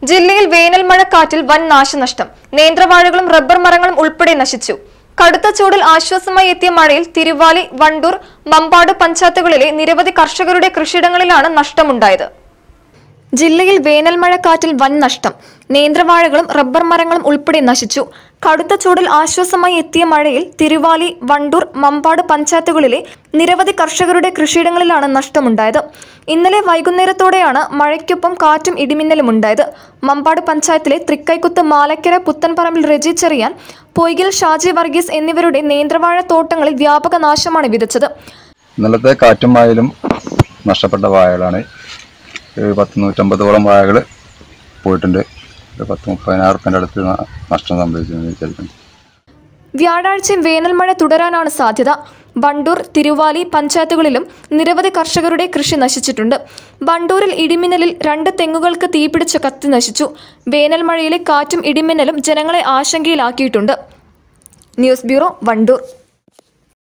ജില്ലയിൽ വേനൽ മഴക്കാറ്റിൽ വൻ നാശനഷ്ടം നേന്ത്രവാഴകളും റബ്ബർ മരങ്ങളും ഉൾപ്പെടെ നശിച്ചു കടുത്ത ചൂടിൽ ആശ്വാസമായി എത്തിയ മഴയിൽ തിരുവാലി വണ്ടൂർ മമ്പാട് പഞ്ചായത്തുകളിലെ നിരവധി കർഷകരുടെ കൃഷിയിടങ്ങളിലാണ് നഷ്ടമുണ്ടായത് ജില്ലയിൽ വേനൽ മഴക്കാറ്റിൽ വൻ നഷ്ടം നേന്ത്രവാഴകളും റബ്ബർ മരങ്ങളും ഉൾപ്പെടെ നശിച്ചു കടുത്ത ചൂടിൽ ആശ്വാസമായി എത്തിയ മഴയിൽ തിരുവാലി വണ്ടൂർ മമ്പാട് പഞ്ചായത്തുകളിലെ നിരവധി കർഷകരുടെ കൃഷിയിടങ്ങളിലാണ് നഷ്ടമുണ്ടായത് ഇന്നലെ വൈകുന്നേരത്തോടെയാണ് മഴയ്ക്കൊപ്പം കാറ്റും ഇടിമിന്നലും ഉണ്ടായത് മമ്പാട് പഞ്ചായത്തിലെ തൃക്കൈക്കുത്ത് മാലക്കര പുത്തൻപറമ്പിൽ രജി ചെറിയാൻ പൊയ്കിൽ ഷാജി വർഗീസ് എന്നിവരുടെ നേന്ത്രവാഴ തോട്ടങ്ങളിൽ വ്യാപക നാശമാണ് വിതച്ചത് ഇന്നലത്തെ കാറ്റും വായലും നഷ്ടപ്പെട്ട വാഴകളാണ് ഒരു പത്ത് നൂറ്റമ്പതോളം വാഴകൾ പോയിട്ടുണ്ട് ഒരു പത്ത് മുപ്പതിനായിരം റുപ്യൻ്റെ അടുത്ത് ന- നഷ്ടം സംഭവിച്ചെന്ന് വിചാരിക്കുന്നു വ്യാഴാഴ്ചയും വേനൽ മഴ തുടരാനാണ് സാധ്യത വണ്ടൂർ തിരുവാലി പഞ്ചായത്തുകളിലും നിരവധി കർഷകരുടെ കൃഷി നശിച്ചിട്ടുണ്ട് വണ്ടൂരിൽ ഇടിമിന്നലിൽ രണ്ട് തെങ്ങുകൾക്ക് തീപിടിച്ച് കത്തി നശിച്ചു വേനൽ മഴയിലെ കാറ്റും ഇടിമിന്നലും ജനങ്ങളെ ആശങ്കയിലാക്കിയിട്ടുണ്ട് ന്യൂസ് ബ്യൂറോ വണ്ടൂർ